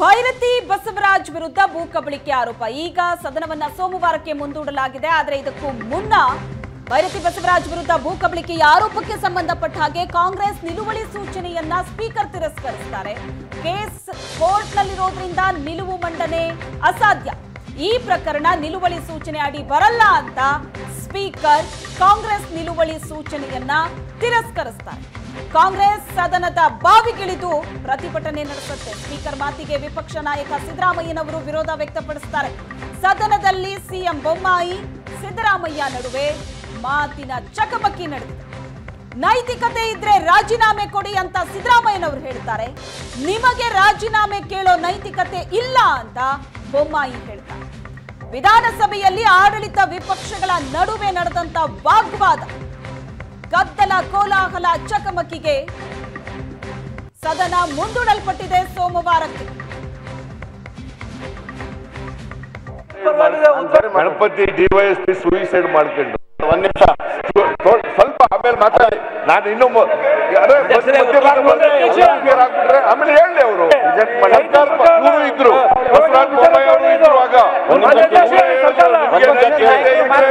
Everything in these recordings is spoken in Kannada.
ಭೈರತಿ ಬಸವರಾಜ್ ವಿರುದ್ಧ ಭೂ ಕಬಳಿಕೆ ಆರೋಪ ಈಗ ಸದನವನ್ನ ಸೋಮವಾರಕ್ಕೆ ಮುಂದೂಡಲಾಗಿದೆ ಆದರೆ ಇದಕ್ಕೂ ಮುನ್ನ ಭೈರತಿ ಬಸವರಾಜ್ ವಿರುದ್ಧ ಭೂ ಕಬಳಿಕೆಯ ಆರೋಪಕ್ಕೆ ಸಂಬಂಧಪಟ್ಟ ಹಾಗೆ ಕಾಂಗ್ರೆಸ್ ನಿಲುವಳಿ ಸೂಚನೆಯನ್ನ ಸ್ಪೀಕರ್ ತಿರಸ್ಕರಿಸ್ತಾರೆ ಕೇಸ್ ಕೋರ್ಟ್ನಲ್ಲಿರೋದ್ರಿಂದ ನಿಲುವು ಮಂಡನೆ ಅಸಾಧ್ಯ ಈ ಪ್ರಕರಣ ನಿಲುವಳಿ ಸೂಚನೆ ಅಡಿ ಬರಲ್ಲ ಅಂತ ಸ್ಪೀಕರ್ ಕಾಂಗ್ರೆಸ್ ನಿಲುವಳಿ ಸೂಚನೆಯನ್ನ ತಿರಸ್ಕರಿಸ್ತಾರೆ ಕಾಂಗ್ರೆಸ್ ಸದನದ ಬಾವಿಗಿಳಿದು ಪ್ರತಿಭಟನೆ ನಡೆಸುತ್ತೆ ಸ್ಪೀಕರ್ ಮಾತಿಗೆ ವಿಪಕ್ಷ ನಾಯಕ ಸಿದ್ದರಾಮಯ್ಯನವರು ವಿರೋಧ ವ್ಯಕ್ತಪಡಿಸುತ್ತಾರೆ ಸದನದಲ್ಲಿ ಸಿಎಂ ಬೊಮ್ಮಾಯಿ ಸಿದ್ದರಾಮಯ್ಯ ನಡುವೆ ಮಾತಿನ ಚಕಮಕಿ ನಡೆದಿದೆ ನೈತಿಕತೆ ಇದ್ರೆ ರಾಜೀನಾಮೆ ಕೊಡಿ ಅಂತ ಸಿದ್ದರಾಮಯ್ಯನವರು ಹೇಳ್ತಾರೆ ನಿಮಗೆ ರಾಜೀನಾಮೆ ಕೇಳೋ ನೈತಿಕತೆ ಇಲ್ಲ ಅಂತ ಬೊಮ್ಮಾಯಿ ಹೇಳ್ತಾರೆ ವಿಧಾನಸಭೆಯಲ್ಲಿ ಆಡಳಿತ ವಿಪಕ್ಷಗಳ ನಡುವೆ ನಡೆದಂತ ವಾಗ್ವಾದ ಗದ್ದಲ ಕೋಲಾಹಲ ಚಕಮಕಿಗೆ ಸದನ ಮುಂದೂಡಲ್ಪಟ್ಟಿದೆ ಸೋಮವಾರಕ್ಕೆ ಗಣಪತಿ ಡಿವೈಎಸ್ಪಿ ಸೂಯಿಸೈಡ್ ಮಾಡ್ಕೊಂಡು ಒಂದ್ ನಿಮಿಷ ಸ್ವಲ್ಪ ಆಮೇಲೆ ಮಾತಾಡಿ ನಾನು ಇನ್ನೂ ಮೊ- ಅದೇ ಮಧ್ಯ ಮಧ್ಯದಲ್ಲಿ ಬಂದ್ರೆ clear ಆಗ್ಬಿಟ್ರೆ ಆಮೇಲೆ ಹೇಳಿ ಅವರು ಇವರು ಇದ್ರು ಬಸವರಾಜ ಬೊಮ್ಮಾಯಿ ಅವರು ಇದ್ರು ಆಗ ಒಂದ್ ನಿಮಿಷ ಇವ್ರೇ ಹೇಳಿದ್ರು, ನಿಮ್ಗೆ ಒಂದ್ ನಿಮಿಷ ನೈತಿಕತೆ ಇದ್ರೆ-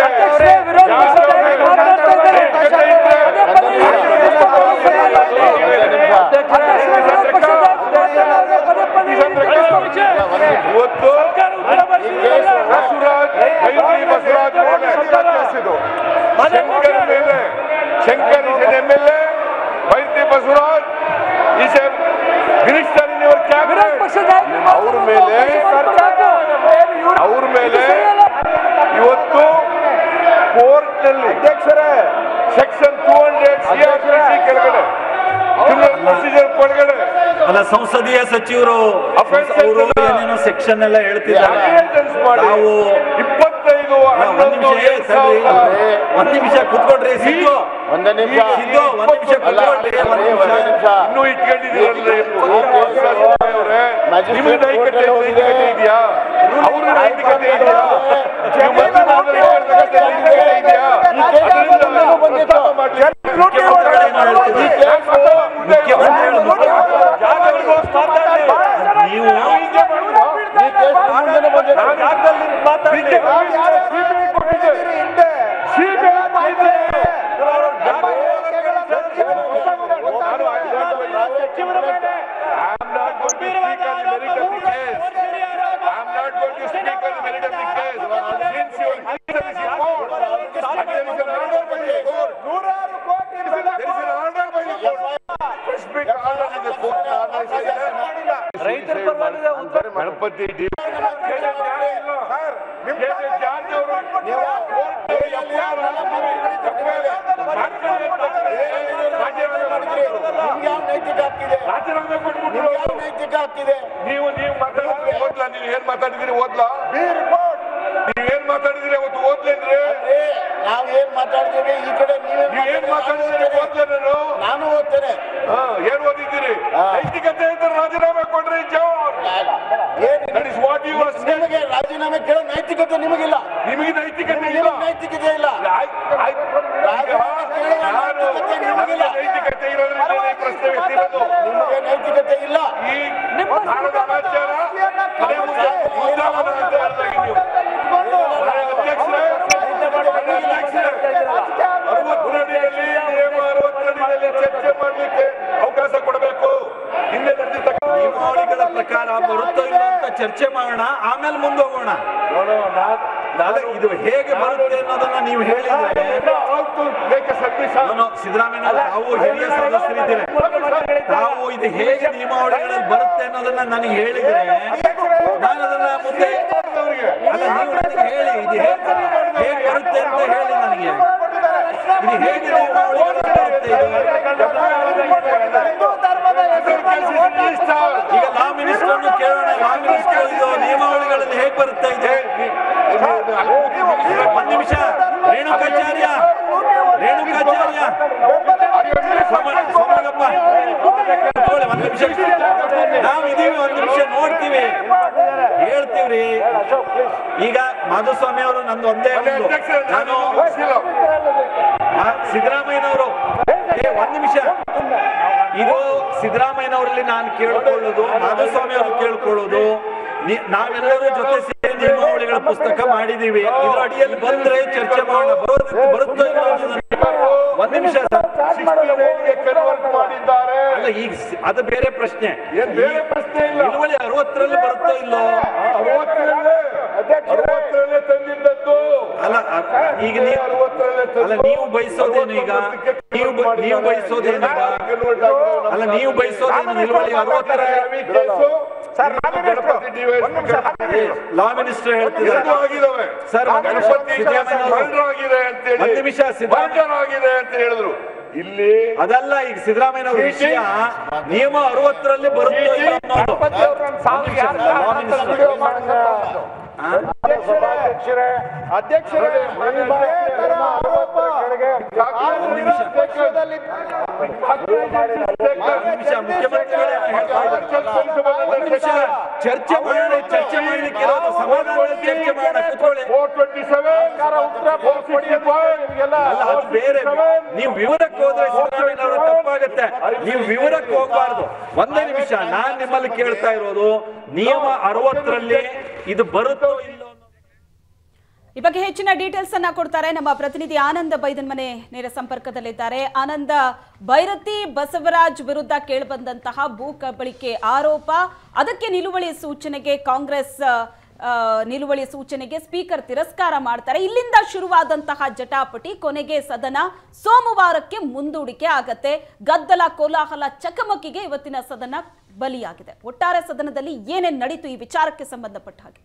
ಇವತ್ತು ಬಸವರಾಜ್ ಬೈರಿ ಬಸವರಾಜ್ ಕೇಸಿದು ಶಂಕರ್ ಮೇಲೆ Shankar is an M L A ಬೈರಿ Basavaraj is a minister in your cabinet ಅವ್ರ ಮೇಲೆ ಅವ್ರ ಮೇಲೆ ಇವತ್ತು ಕೋರ್ಟ್ ನಲ್ಲಿ ಅಧ್ಯಕ್ಷರೇ ಸೆಕ್ಷನ್ ಟೂ ಹಂಡ್ರೆಡ್ ಸಿಆರ್ಪಿಸಿ ಕೆಳಗಡೆ ಕ್ರಿಮಿನಲ್ ಪ್ರೊಸೀಜರ್ ಒಳಗಡೆ ಅಲ್ಲ ಸಂಸದೀಯ ಸಚಿವರು Offense ಅವರು ಆಯ್ತಲ್ಲ? ಏನೇನೋ ಸೆಕ್ಷನ್ ಎಲ್ಲ ಹೇಳ್ತಿದ್ದಾರೆ Attendance ಮಾಡಿ ನಾವು ಇಪ್ಪತ್ತೈದು ಅಲ್ಲ, ಒಂದ್ ಹನ್ನೊಂದು ನಿಮಿಷ ಎರಡ್ ಸಾವಿರದ ಒಂದ್ ನಿಮಿಷ ಕುತ್ಕೊಡ್ರಿ ಸಿದ್ದು ಒಂದೇ ನಿಮಿಷ ಸಿದ್ದು ಒಂದ್ ನಿಮಿಷ ಅಲ್ಲ ಕುತ್ಕೊಳ್ರಿ ಒಂದ್ ನಿಮಿಷ ಒಂದೇ ನಿಮಿಷ ಇನ್ನೂ ಇಟ್ಕೊಂಡಿದ್ದೀರಲ್ರಿ ಅವರೇ Magistrate ನಿಮ್ಗೆ ನೈತಿಕತೆ court ಅಲ್ಲಿ ನೈತಿಕತೆ ಇದೆಯಾ ಅವ್ರ ನೈತಿಕತೆ ಇದೆಯಾ ನೀವು ಮಧ್ಯದಲ್ಲಿ ಇರ್ತಕ್ಕಂಥ ನೈತಿಕತೆ ಇದೆಯಾ ಅದರಿಂದ ಪ್ರಸ್ತಾಪ ಮಾಡ್ಲಿ. ಮುಖ್ಯಮಂತ್ರಿಗಳು ಜಾಗಗಳಿಗೋಸ್ಕರ ಮಾತಾಡಿ. ನೀವು ನಾವು ಹಿಂಗೆ ಮಾಡುವ? ಈ ಕೇಸ್ ಮುಂದೆನೆ ಬಂದಿದೆ. ನಾನು ಜಾಗದಲ್ಲಿ ಮಾತಾಡಿ. CBI ಕೊಟ್ಟಿದೆ. CBI ಕೊಟ್ಟಿದೆ. ನಾನು I'm not going to speak on the merit of the case. I'm not going to speak on the merit of the case. Since your answer is in court, there is an order by the court. There is an order by the court. Specific order in the court. ರೈತರ ಗಣಪತಿ ಡಿ ನಿಮ್ಗೆ ಯಾವ ನೈತಿಕ ಹಕ್ಕಿದೆ ರಾಜೀನಾಮೆ ಕೊಟ್ಬಿಟ್ರು ನಿಮ್ಗೆ ಯಾವ ನೈತಿಕ ಹಕ್ಕಿದೆ ನೀವು ನೀವು ಮಾತಾಡಿದ್ರೆ ಓದ್ಲಾ ನೀವು ಏನ್ ಮಾತಾಡಿದಿರಿ ಓದ್ಲಾ ನೀವ್ ಏನ್ ಮಾತಾಡಿದಿರಿ ಅವತ್ತು ಓದ್ಲೇನ್ರಿ ಏ, ನಾವ್ ಏನ್ ಮಾತಾಡ್ತೀವಿ ಈ ಕಡೆ ನೀವೇ ನೀವ್ ಏನ್ ಮಾತಾಡಿದಿರಿ ಓದ್ಲೇ ನಾನು ನಾನು ಓದ್ತೇನೆ ಹಾ, ಏನ್ ಓದಿದ್ದೀರಿ ಹಾ. ನೈತಿಕತೆ ಇದ್ರೆ ರಾಜೀನಾಮೆ ಕೊಡ್ರಿ ಜವಾನ್ ಏನ್ ದಟ್ ಇಸ್ ವಾಟ್ ಯು ನಿಮಗೆ ರಾಜೀನಾಮೆ ಕೇಳೋ ನೈತಿಕತೆ ನಿಮಗಿಲ್ಲ ನಿಮಗೆ ನೈತಿಕತೆ ಇಲ್ಲ ನಿಮಗೆ ನೈತಿಕತೆ ಇಲ್ಲ ಆಯ್ತ್- ಆಯ್ತ್. ಈಗ ನಾನು ನಿಮಗಿಲ್ಲ. ನೈತಿಕತೆ ಇರೋದ್ರಿಂದ ಈ ಪ್ರಶ್ನೆ ಎತ್ತಿರೋದು ನಿಮಗೆ ನೈತಿಕತೆ ಇಲ್ಲ ಈ ಭಾರತ ರಾಜ್ಯನ ಮನೆ ಮುಂದೆ ಉದ್ಯಾನವನ ಅಂತ ಹೇಳ್ದಾಗೆ ನೀವು ಮಾನ್ಯ ಅಧ್ಯಕ್ಷರೇ, ಮಾನ್ಯ ಅಧ್ಯಕ್ಷರೇ, ಅರವತ್ತರಡಿಯಲ್ಲಿ ನಿಯಮ ಅರವತ್ತರಡಿಯಲ್ಲಿ ಚರ್ಚೆ ಮಾಡಲಿಕ್ಕೆ ಅವಕಾಶ ಕೊಡಬೇಕು ಹಿಂದೆ ನಡೆದಿರ್ತಕ್ಕಂಥ ನಿಯಮಾವಳಿಗಳ ಪ್ರಕಾರ ಬರುತ್ತೋ ಇಲ್ಲ ಅಂತ ಚರ್ಚೆ ಮಾಡೋಣ ಆಮೇಲೆ ಮುಂದೋಗೋಣ ಅಲ್ಲ, ಇದು ಹೇಗೆ ಬರುತ್ತೆ ಅನ್ನೋದನ್ನ ನೀವು ಹೇಳಿದ್ರೆ ನಾನು ಸಿದ್ದರಾಮಯ್ಯ ತಾವು ಹಿರಿಯ ಸದಸ್ಯರಿದ್ದೀರಿ ತಾವು ಇದು ಹೇಗೆ ನಿಯಮಾವಳಿಗಳಲ್ಲಿ ಬರುತ್ತೆ ಅನ್ನೋದನ್ನ ನನಗೆ ಹೇಳಿದ್ರೆ ನಾನು ಅದನ್ನ ಮುಂದೆ ಅಲ್ಲ ನೀವು ನನಗೆ ಹೇಳಿ ಇದು ಹೇಗೆ ಹೇಗೆ ಬರುತ್ತೆ ಅಂತ ಹೇಳಿ ನನಗೆ ಇದು ಹೇಗೆ ನಿಯಮಾವಳಿಗಳಲ್ಲಿ ಬರುತ್ತೆ ಇದು ಈಗ ಲಾ ಮಿನಿಸ್ಟರ್ ಕೇಳೋಣ ಲಾ ಮಿನಿಸ್ಟರ್ ಇದು ನಿಯಮಾವಳಿಗಳಲ್ಲಿ ಹೇಗೆ ಬರುತ್ತೆ ಇದು ಒಂದ್ ನಿಮಿಷ ರೇಣುಕಾಚಾರ್ಯ ರೇಣುಕಾಚಾರ್ಯ ಸೋಮ- ಸೋಮಲಿಂಗಪ್ಪ ಕೂತ್ಕೊಳ್ಳಿ, ಒಂದ್ ನಿಮಿಷ ನಾವ್ ಇದೀವಿ ಒಂದ್ ನಿಮಿಷ ನೋಡ್ತೀವಿ ಹೇಳ್ತೀವ್ರಿ ಈಗ ಮಾಧುಸ್ವಾಮಿ ಅವರು ನಂದು ಒಂದೇ ಒಂದು. ನಾನು ಆ, ಸಿದ್ದರಾಮಯ್ಯನವರು ಏ ಒಂದ್ ನಿಮಿಷ ಇದು ಸಿದ್ದರಾಮಯ್ಯನವರಲ್ಲಿ ನಾನು ಕೇಳ್ಕೊಳ್ಳೋದು ಮಾಧುಸ್ವಾಮಿ ಅವರು ಕೇಳ್ಕೊಳ್ಳೋದು ನಿ- ನಾವೆಲ್ಲರೂ ಜೊತೆ ಸೇರಿ ನಿಯಮಾವಳಿಗಳ ಪುಸ್ತಕ ಮಾಡಿದೀವಿ ಇದ್ರ ಅಡಿಯಲ್ಲಿ ಬಂದ್ರೆ ಚರ್ಚೆ ಮಾಡೋಣ ಬರೋದ್- ಬರುತ್ತೋ ಇಲ್ವೋ ಅನ್ನೋದನ್ನ- ಒಂದ್ ನಿಮಿಷ ಸರ್. ಕನ್ವರ್ಟ್ ಮಾಡಿದ್ದಾರೆ ಅಲ್ಲ ಈಗ ಸಿ- ಅದು ಬೇರೆ ಪ್ರಶ್ನೆ ಏನ್ ಬೇರೆ ಪ್ರಶ್ನೆ ಇಲ್ಲ. ನಿಲುವಳಿ ಅರವತ್ತರಲ್ಲಿ ಬರುತ್ತೋ ಇಲ್ಲೋ ಅರವತ್ತರಲ್ಲೇ ಅರವತ್ತರಲ್ಲೇ ತಂದಿದ್ದದ್ದು ಅಲ್ಲ ಅ- ಈಗ ನೀವು ಅರವತ್ತರಲ್ಲೇ ತಂದು ಅಲ್ಲ ನೀವು ಬಯಸೋದೇನು ಈಗ ನೀವು ಬ- ನೀವು ಬಯಸೋದೇನು ಈಗ ಅಲ್ಲ ನೀವು ಬಯಸೋದೇನು ನಿಲುವಳಿ ಅರವತ್ತರಲ್ಲಿ ಸರ್ ಗಣಪತಿ ಡಿವೈಸ್ ಲಾ ಮಿನಿಸ್ಟರ್ ಹೇಳ್ತಿದ್ದಾರೆ ಎರಡು ಆಗಿದಾವೆ ಸರ್, ಒಂದ್ ನಿಮಿಷ ಗಣಪತಿ ಸಿದ್ದರಾಮಯ್ಯ ಅವರು- ಮರ್ಡರ್ ಆಗಿದೆ ಅಂತ ಹೇಳಿ ಒಂದ್ ನಿಮಿಷ ಸಿದ್ದರಾಮಯ್ಯ- ಮರ್ಡರ್ ಆಗಿದೆ ಅಂತ ಹೇಳಿದ್ರು ಇಲ್ಲಿ ಅದಲ್ಲ ಈಗ ಸಿದ್ದರಾಮಯ್ಯ ಅವ್ರ ವಿಷಯ ನಿಯಮ ಅರವತ್ತರಲ್ಲಿ ಬರುತ್ತೋ ಇಲ್ಲ ಅನ್ನೋದು ಒಂದ್ ನಿಮಿಷ, law minister. ಆ? ಅಧ್ಯಕ್ಷರೇ ಒಂದ್ ನಿಮಿಷ ಒಂದ್ ನಿಮಿಷ ಮುಖ್ಯಮಂತ್ರಿಗಳೇ ಹೇಳ್ತಾ ಇದ್ದಾರೆ. ಒಂದ್ ನಿಮಿಷ ಚರ್ಚೆ ಮಾಡೋಣ ಚರ್ಚೆ ಮಾಡ್ಲಿಕ್ಕೆ ಇರೋದು ಸಮಾಧಾನದಲ್ಲಿ ಚರ್ಚೆ ಮಾಡೋಣ ಕೂತ್ಕೊಳ್ಳಿ ಅಲ್ಲ ಅದು ಬೇರೆ ನೀವು ವಿವರಕ್ಕೆ ಹೋದ್ರೆ ಸಿದ್ದರಾಮಯ್ಯ ಅವರ ತಪ್ಪಾಗತ್ತೆ ನೀವು ವಿವರಕ್ಕೆ ಹೋಗ್ಬಾರ್ದು ಒಂದೇ ನಿಮಿಷ ನಾನ್ ನಿಮ್ಮಲ್ಲಿ ಕೇಳ್ತಾ ಇರೋದು ನಿಯಮ ಅರವತ್ತರಲ್ಲಿ ಇದು ಬರುತ್ತೋ ಇಲ್ಲೋ ಅನ್ನೋದು. ಈ ಬಗ್ಗೆ ಹೆಚ್ಚಿನ ಡೀಟೇಲ್ಸ್ ಅನ್ನ ಕೊಡ್ತಾರೆ ನಮ್ಮ ಪ್ರತಿನಿಧಿ ಆನಂದ ಬೈದನ್ ಮನೆ ನೇರ ಸಂಪರ್ಕದಲ್ಲಿದ್ದಾರೆ ಆನಂದ ಭೈರತಿ ಬಸವರಾಜ್ ವಿರುದ್ಧ ಕೇಳಿಬಂದಂತಹ ಭೂ ಕಬಳಿಕೆ ಆರೋಪ ಅದಕ್ಕೆ ನಿಲುವಳಿ ಸೂಚನೆಗೆ ಕಾಂಗ್ರೆಸ್ ಆ, ನಿಲುವಳಿ ಸೂಚನೆಗೆ ಸ್ಪೀಕರ್ ತಿರಸ್ಕಾರ ಮಾಡ್ತಾರೆ ಇಲ್ಲಿಂದ ಶುರುವಾದಂತಹ ಜಟಾಪಟಿ ಕೊನೆಗೆ ಸದನ ಸೋಮವಾರಕ್ಕೆ ಮುಂದೂಡಿಕೆ ಆಗತ್ತೆ ಗದ್ದಲ ಕೋಲಾಹಲ ಚಕಮಕಿಗೆ ಇವತ್ತಿನ ಸದನ ಬಲಿಯಾಗಿದೆ ಒಟ್ಟಾರೆ ಸದನದಲ್ಲಿ ಏನೇನ್ ನಡೀತು ಈ ವಿಚಾರಕ್ಕೆ ಸಂಬಂಧಪಟ್ಟ ಹಾಗೆ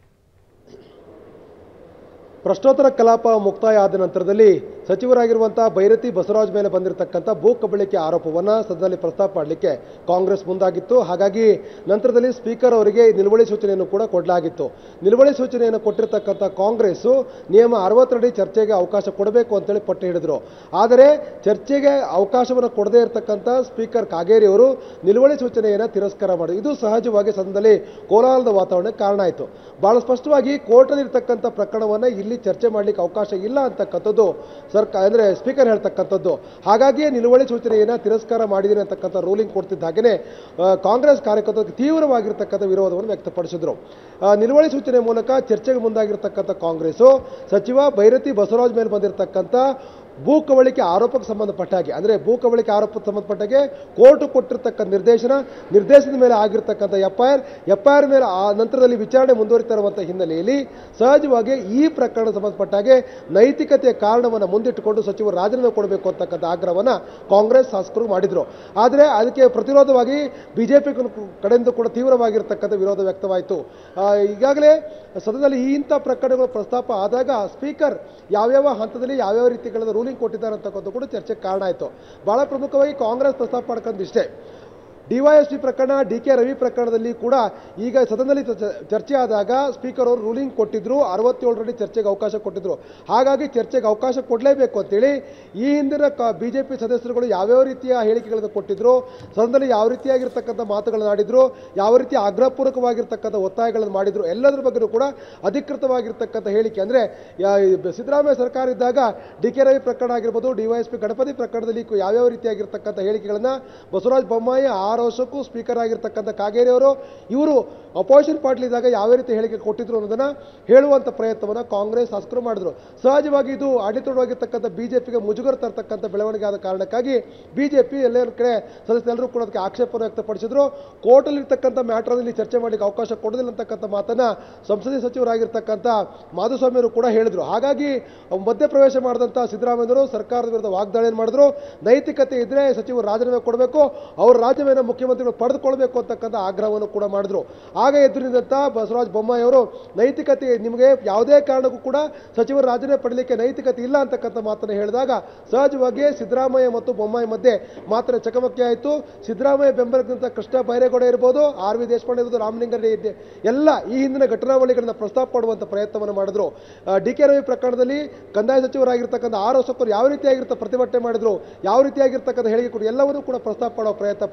ಪ್ರಶ್ನೋತ್ತರ ಕಲಾಪ ಮುಕ್ತಾಯ ಆದ ನಂತರದಲ್ಲಿ ಸಚಿವರಾಗಿರುವಂತಹ ಭೈರತಿ ಬಸವರಾಜ್ ಮೇಲೆ ಬಂದಿರತಕ್ಕಂಥ ಭೂ ಕಬಳಿಕೆ ಆರೋಪವನ್ನು ಸದನದಲ್ಲಿ ಪ್ರಸ್ತಾಪ ಮಾಡಲಿಕ್ಕೆ ಕಾಂಗ್ರೆಸ್ ಮುಂದಾಗಿತ್ತು ಹಾಗಾಗಿ ನಂತರದಲ್ಲಿ ಸ್ಪೀಕರ್ ಅವರಿಗೆ ನಿಲುವಳಿ ಸೂಚನೆಯನ್ನು ಕೂಡ ಕೊಡಲಾಗಿತ್ತು ನಿಲುವಳಿ ಸೂಚನೆಯನ್ನು ಕೊಟ್ಟಿರತಕ್ಕಂಥ ಕಾಂಗ್ರೆಸ್ಸು ನಿಯಮ ಅರವತ್ತರಡಿ ಚರ್ಚೆಗೆ ಅವಕಾಶ ಕೊಡಬೇಕು ಅಂತೇಳಿ ಪಟ್ಟು ಹಿಡಿದ್ರು ಆದರೆ ಚರ್ಚೆಗೆ ಅವಕಾಶವನ್ನು ಕೊಡದೇ ಇರತಕ್ಕಂಥ ಸ್ಪೀಕರ್ ಕಾಗೇರಿ ಅವರು ನಿಲುವಳಿ ಸೂಚನೆಯನ್ನು ತಿರಸ್ಕಾರ ಮಾಡಿದ್ರು ಇದು ಸಹಜವಾಗಿ ಸದನದಲ್ಲಿ ಕೋಲಾಹಲದ ವಾತಾವರಣಕ್ಕೆ ಕಾರಣ ಆಯಿತು ಬಹಳ ಸ್ಪಷ್ಟವಾಗಿ ಕೋರ್ಟಲ್ಲಿರ್ತಕ್ಕಂಥ ಪ್ರಕರಣವನ್ನು ಇಲ್ಲಿ ಚರ್ಚೆ ಮಾಡಲಿಕ್ಕೆ ಅವಕಾಶ ಇಲ್ಲ ಅಂತಕ್ಕಂಥದ್ದು ಸರ್ಕಾರ ಅಂದರೆ ಸ್ಪೀಕರ್ ಹೇಳ್ತಕ್ಕಂಥದ್ದು ಹಾಗಾಗಿಯೇ ನಿಲುವಳಿ ಸೂಚನೆಯನ್ನು ತಿರಸ್ಕಾರ ಮಾಡಿದ್ದೀನಿ ಅಂತಕ್ಕಂಥ ರೂಲಿಂಗ್ ಕೊಡ್ತಿದ್ದ ಹಾಗೆಯೇ ಆ, ಕಾಂಗ್ರೆಸ್ ಕಾರ್ಯಕರ್ತರು ತೀವ್ರವಾಗಿರ್ತಕ್ಕಂಥ ವಿರೋಧವನ್ನು ವ್ಯಕ್ತಪಡಿಸಿದ್ರು ಆ, ನಿಲುವಳಿ ಸೂಚನೆ ಮೂಲಕ ಚರ್ಚೆಗೆ ಮುಂದಾಗಿರ್ತಕ್ಕಂಥ ಕಾಂಗ್ರೆಸ್ಸು ಸಚಿವ ಭೈರತಿ ಬಸವರಾಜ್ ಮೇಲೆ ಬಂದಿರತಕ್ಕಂಥ ಭೂ ಕಬಳಿಕೆ ಆರೋಪಕ್ಕೆ ಸಂಬಂಧಪಟ್ಟ ಹಾಗೆ ಅಂದರೆ ಭೂ ಕಬಳಿಕೆ ಆರೋಪಕ್ಕೆ ಸಂಬಂಧಪಟ್ಟ ಹಾಗೆ ಕೋರ್ಟ್ ಕೊಟ್ಟಿರ್ತಕ್ಕ ನಿರ್ದೇಶನ ನಿರ್ದೇಶನದ ಮೇಲೆ ಆಗಿರ್ತಕ್ಕಂಥ F I R F I R ಮೇಲೆ ಆ ನಂತರದಲ್ಲಿ ವಿಚಾರಣೆ ಮುಂದುವರಿತಾ ಇರುವಂಥ ಹಿನ್ನೆಲೆಯಲ್ಲಿ ಸಹಜವಾಗಿ ಈ ಪ್ರಕರಣ ಸಂಬಂಧಪಟ್ಟ ಹಾಗೆ ನೈತಿಕತೆಯ ಕಾರಣವನ್ನು ಮುಂದಿಟ್ಟುಕೊಂಡು ಸಚಿವರು ರಾಜೀನಾಮೆ ಕೊಡಬೇಕು ಅಂತಕ್ಕಂಥ ಆಗ್ರಹವನ್ನು ಕಾಂಗ್ರೆಸ್ ಶಾಸಕರು ಮಾಡಿದರು ಆದರೆ ಅದಕ್ಕೆ ಪ್ರತಿರೋಧವಾಗಿ ಬಿಜೆಪಿ ಕಡೆಯಿಂದ ಕೂಡ ತೀವ್ರವಾಗಿರ್ತಕ್ಕಂಥ ವಿರೋಧ ವ್ಯಕ್ತವಾಯಿತು ಆ, ಈಗಾಗಲೇ ಸದನದಲ್ಲಿ ಈ ಇಂಥ ಪ್ರಕರಣಗಳು ಪ್ರಸ್ತಾಪ ಆದಾಗ ಸ್ಪೀಕರ್ ಯಾವ್ಯಾವ ಹಂತದಲ್ಲಿ ಯಾವ್ಯಾವ ರೀತಿಗಳ ರೂಲಿಂಗ್ ಕೊಟ್ಟಿದ್ದಾರೆ ಅಂತಕ್ಕಂಥ ಕೂಡ ಚರ್ಚೆಗೆ ಕಾರಣ ಆಯಿತು ಬಹಳ ಪ್ರಮುಖವಾಗಿ ಕಾಂಗ್ರೆಸ್ ಪ್ರಸ್ತಾಪ ಮಾಡ್ಕೊಂಡು ಇಷ್ಟೇ ಡಿವೈಎಸ್ಪಿ ಪ್ರಕರಣ ಡಿ ಕೆ ರವಿ ಪ್ರಕರಣದಲ್ಲಿ ಕೂಡ ಈಗ ಸದನದಲ್ಲಿ ಚ- ಚರ್ಚೆ ಆದಾಗ ಸ್ಪೀಕರ್ ಅವರು ರೂಲಿಂಗ್ ಕೊಟ್ಟಿದ್ರು ಅರವತ್ತೇಳರಲ್ಲಿ ಚರ್ಚೆಗೆ ಅವಕಾಶ ಕೊಟ್ಟಿದ್ರು ಹಾಗಾಗಿ ಚರ್ಚೆಗೆ ಅವಕಾಶ ಕೊಡಲೇಬೇಕು ಅಂತೇಳಿ ಈ ಹಿಂದಿನ ಬಿ ಜೆ ಪಿ ಸದಸ್ಯರುಗಳು ಯಾವ್ಯಾವ ರೀತಿಯ ಹೇಳಿಕೆಗಳನ್ನು ಕೊಟ್ಟಿದ್ರು ಸದನದಲ್ಲಿ ಯಾವ ರೀತಿಯಾಗಿರ್ತಕ್ಕಂಥ ಮಾತುಗಳನ್ನು ಆಡಿದ್ರು ಯಾವ ರೀತಿ ಆಗ್ರಹಪೂರ್ವಕವಾಗಿರ್ತಕ್ಕಂಥ ಒತ್ತಾಯಗಳನ್ನು ಮಾಡಿದ್ರು ಎಲ್ಲದರ ಬಗ್ಗೆಯೂ ಕೂಡ ಅಧಿಕೃತವಾಗಿರ್ತಕ್ಕಂಥ ಹೇಳಿಕೆ ಅಂದರೆ ಸಿದ್ದರಾಮಯ್ಯ ಸರ್ಕಾರ ಇದ್ದಾಗ ಡಿ ಕೆ ರವಿ ಪ್ರಕರಣ ಆಗಿರ್ಬೋದು ಡಿವೈಎಸ್ಪಿ ಗಣಪತಿ ಪ್ರಕರಣದಲ್ಲಿ ಕು- ಯಾವ್ಯಾವ ರೀತಿಯಾಗಿರ್ತಕ್ಕಂಥ ಹೇಳಿಕೆಗಳನ್ನು ಬಸವರಾಜ ಬೊಮ್ಮಾಯಿ ಆರು ವರ್ಷಕ್ಕೂ ಸ್ಪೀಕರ್ ಆಗಿರ್ತಕ್ಕಂಥ ಕಾಗೇರಿ ಅವರು ಇವರು ಅಪೋಸಿಷನ್ ಪಾರ್ಟಿ ಇದ್ದಾಗ ಯಾವ ರೀತಿ ಹೇಳಿಕೆ ಕೊಟ್ಟಿದ್ರು ಅನ್ನೋದನ್ನ ಹೇಳುವಂಥ ಪ್ರಯತ್ನವನ್ನು ಕಾಂಗ್ರೆಸ್ ಶಾಸಕರು ಮಾಡಿದ್ರು ಸಹಜವಾಗಿ ಇದು ಆಡಳಿತವಾಗಿರ್ತಕ್ಕಂಥ ಬಿಜೆಪಿಗೆ ಮುಜುಗರ ತರ್ತಕ್ಕಂಥ ಬೆಳವಣಿಗೆ ಆದ ಕಾರಣಕ್ಕಾಗಿ ಬಿಜೆಪಿ ಎಲ್ಲ ಕಡೆ ಸದಸ್ಯರೆಲ್ಲರೂ ಕೂಡ ಅದಕ್ಕೆ ಆಕ್ಷೇಪವನ್ನು ವ್ಯಕ್ತಪಡಿಸಿದ್ರು ಕೋರ್ಟಲ್ಲಿ ಇರ್ತಕ್ಕಂಥ ಮ್ಯಾಟ್ರಲ್ಲಿ ಚರ್ಚೆ ಮಾಡಲಿಕ್ಕೆ ಅವಕಾಶ ಕೊಡೋದಿಲ್ಲ ಅಂತಕ್ಕಂಥ ಮಾತನ್ನ ಸಂಸದೀಯ ಸಚಿವರಾಗಿರ್ತಕ್ಕಂಥ ಮಾಧುಸ್ವಾಮಿಯವರು ಕೂಡ ಹೇಳಿದ್ರು ಹಾಗಾಗಿ ಮಧ್ಯಪ್ರವೇಶ ಮಾಡಿದಂಥ ಸಿದ್ದರಾಮಯ್ಯವರು ಸರ್ಕಾರದ ವಿರುದ್ಧ ವಾಗ್ದಾಳಿಯನ್ನು ಮಾಡಿದ್ರು ನೈತಿಕತೆ ಇದ್ರೆ ಸಚಿವರು ರಾಜೀನಾಮೆ ಕೊಡಬೇಕು ಅವರ ರಾಜ್ಯವನ್ನು ಮುಖ್ಯಮಂತ್ರಿಗಳು ಪಡೆದುಕೊಳ್ಬೇಕು ಅಂತಕ್ಕಂಥ ಆಗ್ರಹವನ್ನು ಕೂಡ ಮಾಡಿದ್ರು ಆಗ ಎದುರು ನಿಂತ ಬಸವರಾಜ ಬೊಮ್ಮಾಯಿ ಅವರು ನೈತಿಕತೆ ನಿಮಗೆ ಯಾವುದೇ ಕಾರಣಕ್ಕೂ ಕೂಡ ಸಚಿವರು ರಾಜೀನಾಮೆ ಪಡಲಿಕ್ಕೆ ನೈತಿಕತೆ ಇಲ್ಲ ಅಂತಕ್ಕಂಥ ಮಾತನ್ನು ಹೇಳಿದಾಗ ಸಹಜವಾಗಿ ಸಿದ್ದರಾಮಯ್ಯ ಮತ್ತು ಬೊಮ್ಮಾಯಿ ಮಧ್ಯೆ ಮಾತ್ರ ಚಕಮಕಿ ಆಯಿತು ಸಿದ್ದರಾಮಯ್ಯ ಬೆಂಬಲಕ್ಕಿಂತ ಕೃಷ್ಣ ಬೈರೇಗೌಡ ಇರ್ಬೋದು ಆರ್ ವಿ ದೇಶಪಾಂಡೆ ಇರ್ಬೋದು ರಾಮಲಿಂಗಾರೆಡ್ಡಿ ಇದ್ದೆ ಎಲ್ಲ ಈ ಹಿಂದಿನ ಘಟನಾವಳಿಗಳನ್ನ ಪ್ರಸ್ತಾಪ ಮಾಡುವಂಥ ಪ್ರಯತ್ನವನ್ನು ಮಾಡಿದ್ರು ಡಿ ಕೆ ರವಿ ಪ್ರಕರಣದಲ್ಲಿ ಕಂದಾಯ ಸಚಿವರಾಗಿರ್ತಕ್ಕಂಥ ಆರ್ ಅಶೋಕರು ಯಾವ ರೀತಿಯಾಗಿರ್ತ ಪ್ರತಿಭಟನೆ ಮಾಡಿದ್ರು ಯಾವ ರೀತಿಯಾಗಿರ್ತಕ್ಕಂಥ ಹೇಳಿಕೆ ಕೊಟ್ಟು ಎಲ್ಲವನ್ನೂ ಕೂಡ ಪ್ರಸ್ತಾಪ ಮಾಡೋ ಪ್ರಯತ್ನ ಪಟ್ಟರು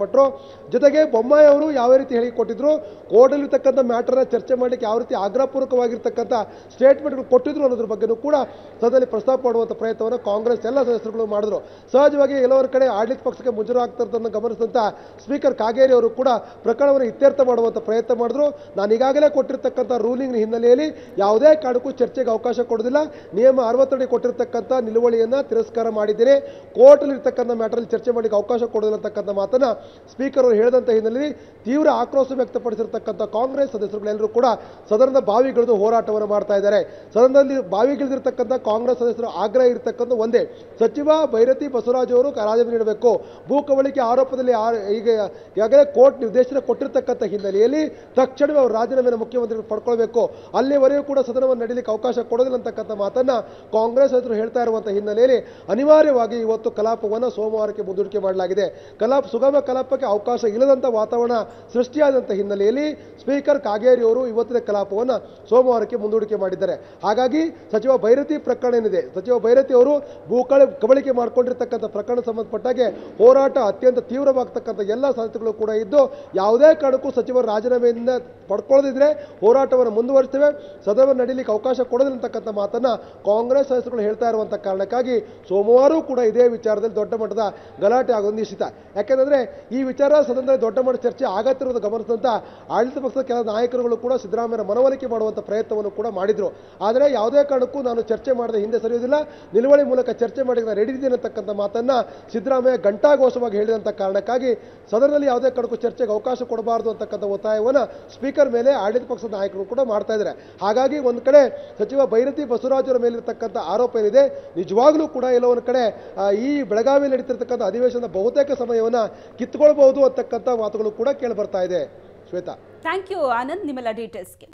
ಜೊತೆಗೆ ಬೊಮ್ಮಾಯಿ ಅವರು ಯಾವ ರೀತಿ ಹೇಳಿ ಕೊಟ್ಟಿದ್ರು ಕೋರ್ಟಲ್ಲಿರ್ತಕ್ಕಂಥ ಮ್ಯಾಟರ್ನ ಚರ್ಚೆ ಮಾಡಲಿಕ್ಕೆ ಯಾವ ರೀತಿ ಆಗ್ರಹಪೂರ್ವಕವಾಗಿರ್ತಕ್ಕಂಥ ಸ್ಟೇಟ್ಮೆಂಟ್ಗಳು ಕೊಟ್ಟಿದ್ರು ಅನ್ನೋದ್ರ ಬಗ್ಗೆನೂ ಕೂಡ ಸದನದಲ್ಲಿ ಪ್ರಸ್ತಾಪ ಮಾಡುವಂಥ ಪ್ರಯತ್ನವನ್ನು ಕಾಂಗ್ರೆಸ್ ಎಲ್ಲ ಸದಸ್ಯರುಗಳು ಮಾಡಿದ್ರು ಸಹಜವಾಗಿ ಕೆಲವರ ಕಡೆ ಆಡಳಿತ ಪಕ್ಷಕ್ಕೆ ಮುಜುರು ಆಗ್ತಿರೋದನ್ನು ಗಮನಿಸಿದಂಥ ಸ್ಪೀಕರ್ ಕಾಗೇರಿ ಅವರು ಕೂಡ ಪ್ರಕರಣವನ್ನು ಇತ್ಯರ್ಥ ಮಾಡುವಂಥ ಪ್ರಯತ್ನ ಮಾಡಿದ್ರು ನಾನು ಈಗಾಗಲೇ ಕೊಟ್ಟಿರ್ತಕ್ಕಂಥ ರೂಲಿಂಗ್ ಹಿನ್ನೆಲೆಯಲ್ಲಿ ಯಾವುದೇ ಕಾರಣಕ್ಕೂ ಚರ್ಚೆಗೆ ಅವಕಾಶ ಕೊಡೋದಿಲ್ಲ ನಿಯಮ ಅರವತ್ತಡಿ ಕೊಟ್ಟಿರ್ತಕ್ಕಂಥ ನಿಲುವಳಿಯನ್ನು ತಿರಸ್ಕಾರ ಮಾಡಿದ್ದೇನೆ ಕೋರ್ಟಲ್ಲಿ ಇರ್ತಕ್ಕಂಥ ಮ್ಯಾಟರಲ್ಲಿ ಚರ್ಚೆ ಮಾಡಲಿಕ್ಕೆ ಅವಕಾಶ ಕೊಡೋದಿಲ್ಲ ಅಂತಕ್ಕಂಥ ಮಾತನ್ನ ಸ್ಪೀಕರ್ ಅವರು ಹೇಳಿದಂಥ ಹಿನ್ನೆಲೆಯಲ್ಲಿ ತೀವ್ರ ಆಕ್ರೋಶ ವ್ಯಕ್ತಪಡಿಸಿರ್ತಕ್ಕಂಥ ಕಾಂಗ್ರೆಸ್ ಸದಸ್ಯರುಗಳೆಲ್ಲರೂ ಕೂಡ ಸದನದ ಬಾವಿಗಿಳಿದು ಹೋರಾಟವನ್ನು ಮಾಡ್ತಾ ಇದ್ದಾರೆ ಸದನದಲ್ಲಿ ಬಾವಿಗಿಳಿದಿರ್ತಕ್ಕಂಥ ಕಾಂಗ್ರೆಸ್ ಸದಸ್ಯರು ಆಗ್ರಹ ಇರತಕ್ಕಂಥ ಒಂದೇ ಸಚಿವ ಭೈರತಿ ಬಸವರಾಜ್ ಅವರು ರಾಜೀನಾಮೆ ನೀಡಬೇಕು ಭೂ ಕಬಳಿಕೆ ಆರೋಪದಲ್ಲಿ ಆ- ಈಗ ಈಗಾಗಲೇ ಕೋರ್ಟ್ ನಿರ್ದೇಶನ ಕೊಟ್ಟಿರ್ತಕ್ಕಂಥ ಹಿನ್ನೆಲೆಯಲ್ಲಿ ತಕ್ಷಣವೇ ಅವರು ರಾಜೀನಾಮೆಯನ್ನು ಮುಖ್ಯಮಂತ್ರಿಗಳು ಪಡ್ಕೊಳ್ಬೇಕು ಅಲ್ಲಿವರೆಗೂ ಕೂಡ ಸದನವನ್ನು ನಡೀಲಿಕ್ಕೆ ಅವಕಾಶ ಕೊಡೋದಿಲ್ಲ ಅಂತಕ್ಕಂಥ ಮಾತನ್ನ ಕಾಂಗ್ರೆಸ್ ಸದಸ್ಯರು ಹೇಳ್ತಾ ಇರುವಂಥ ಹಿನ್ನೆಲೆಯಲ್ಲಿ ಅನಿವಾರ್ಯವಾಗಿ ಇವತ್ತು ಕಲಾಪವನ್ನು ಸೋಮವಾರಕ್ಕೆ ಮುಂದೂಡಿಕೆ ಮಾಡಲಾಗಿದೆ ಕಲಾಪ ಸುಗಮ ಕಲಾಪಕ್ಕೆ ಅವಕಾಶ ಇಲ್ಲದಂಥ ವಾತಾವರಣ ಸೃಷ್ಟಿಯಾದಂಥ ಹಿನ್ನೆಲೆಯಲ್ಲಿ ಸ್ಪೀಕರ್ ಕಾಗೇರಿ ಅವರು ಇವತ್ತಿನ ಕಲಾಪವನ್ನು ಸೋಮವಾರಕ್ಕೆ ಮುಂದೂಡಿಕೆ ಮಾಡಿದ್ದಾರೆ ಹಾಗಾಗಿ ಸಚಿವ ಭೈರತಿ ಪ್ರಕರಣ ಏನಿದೆ ಸಚಿವ ಭೈರತಿ ಅವರು ಭೂಕಳ ಕಬಳಿಕೆ ಮಾಡಿಕೊಂಡಿರ್ತಕ್ಕಂಥ ಪ್ರಕರಣ ಸಂಬಂಧಪಟ್ಟಾಗೆ ಹೋರಾಟ ಅತ್ಯಂತ ತೀವ್ರವಾಗ್ತಕ್ಕಂಥ ಎಲ್ಲ ಸಾಧ್ಯತೆಗಳು ಕೂಡ ಇದ್ದು ಯಾವುದೇ ಕಾರಣಕ್ಕೂ ಸಚಿವರ ರಾಜೀನಾಮೆಯಿಂದ ಪಡ್ಕೊಳ್ಳದಿದ್ರೆ ಹೋರಾಟವನ್ನು ಮುಂದುವರಿಸ್ತೇವೆ ಸದನವನ್ನು ನಡೀಲಿಕ್ಕೆ ಅವಕಾಶ ಕೊಡೋದಿಲ್ಲ ಅಂತಕ್ಕಂಥ ಮಾತನ್ನ ಕಾಂಗ್ರೆಸ್ ಸದಸ್ಯರುಗಳು ಹೇಳ್ತಾ ಇರುವಂಥ ಕಾರಣಕ್ಕಾಗಿ ಸೋಮವಾರವೂ ಕೂಡ ಇದೇ ವಿಚಾರದಲ್ಲಿ ದೊಡ್ಡ ಮಟ್ಟದ ಗಲಾಟೆ ಆಗೋದು ನಿಶ್ಚಿತ ಯಾಕೆಂದ್ರೆ ಈ ವಿಚಾರ ಸದನದಲ್ಲಿ ದೊಡ್ಡ ಮಟ್ಟದ ಚರ್ಚೆ ಆಗತ್ತಿರುವುದು ಗಮನಿಸಿದಂಥ ಆಡಳಿತ ಪಕ್ಷದ ಕೆಲ ನಾಯಕರುಗಳು ಕೂಡ ಸಿದ್ದರಾಮಯ್ಯನ ಮನವೊಲಿಕೆ ಮಾಡುವಂಥ ಪ್ರಯತ್ನವನ್ನು ಕೂಡ ಮಾಡಿದ್ರು ಆದರೆ ಯಾವುದೇ ಕಾರಣಕ್ಕೂ ನಾನು ಚರ್ಚೆ ಮಾಡದೆ ಹಿಂದೆ ಸರಿಯುವುದಿಲ್ಲ ನಿಲುವಳಿ ಮೂಲಕ ಚರ್ಚೆ ಮಾಡಿ ನಾನು ರೆಡಿ ಇದ್ದೀನಿ ಅಂತಕ್ಕಂಥ ಮಾತನ್ನ ಸಿದ್ದರಾಮಯ್ಯ ಘಂಟಾಘೋಷವಾಗಿ ಹೇಳಿದಂಥ ಕಾರಣಕ್ಕಾಗಿ ಸದನದಲ್ಲಿ ಯಾವುದೇ ಕಾರಣಕ್ಕೂ ಚರ್ಚೆಗೆ ಅವಕಾಶ ಕೊಡಬಾರದು ಅಂತಕ್ಕಂಥ ಒತ್ತಾಯವನ್ನು ಸ್ಪೀಕರ್ ಮೇಲೆ ಆಡಳಿತ ಪಕ್ಷದ ನಾಯಕರು ಕೂಡ ಮಾಡ್ತಾ ಇದ್ದಾರೆ ಹಾಗಾಗಿ ಒಂದು ಕಡೆ ಸಚಿವ ಭೈರತಿ ಬಸವರಾಜರ ಮೇಲಿರ್ತಕ್ಕಂಥ ಆರೋಪ ಏನಿದೆ ನಿಜವಾಗ್ಲೂ ಕೂಡ ಎಲ್ಲೋ ಒಂದು ಕಡೆ ಆ, ಈ ಬೆಳಗಾವಿಯಲ್ಲಿ ನಡೀತಿರ್ತಕ್ಕಂಥ ಅಧಿವೇಶನದ ಬಹುತೇಕ ಸಮಯವನ್ನು ಕಿತ್ಕೊಳ್ಬಹುದು ಅಂತಕ್ಕಂಥ ಮಾತುಗಳು ಕೂಡ ಕೇಳಿ ಬರ್ತಾ ಇದೆ ಶ್ವೇತಾ ಥ್ಯಾಂಕ್ ಯು ಆನಂದ್ ನಿಮ್ಮೆಲ್ಲ ಡೀಟೇಲ್ಸ್ಗೆ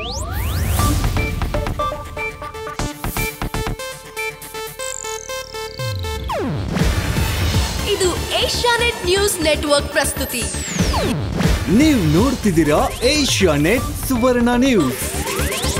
ಇದು ಏಷ್ಯಾನೆಟ್ ನ್ಯೂಸ್ ನೆಟ್ವರ್ಕ್ ಪ್ರಸ್ತುತಿ ನೀವು ನೋಡ್ತಿದ್ದೀರಾ ಏಷ್ಯಾ ನೆಟ್ ಸುವರ್ಣ ನ್ಯೂಸ್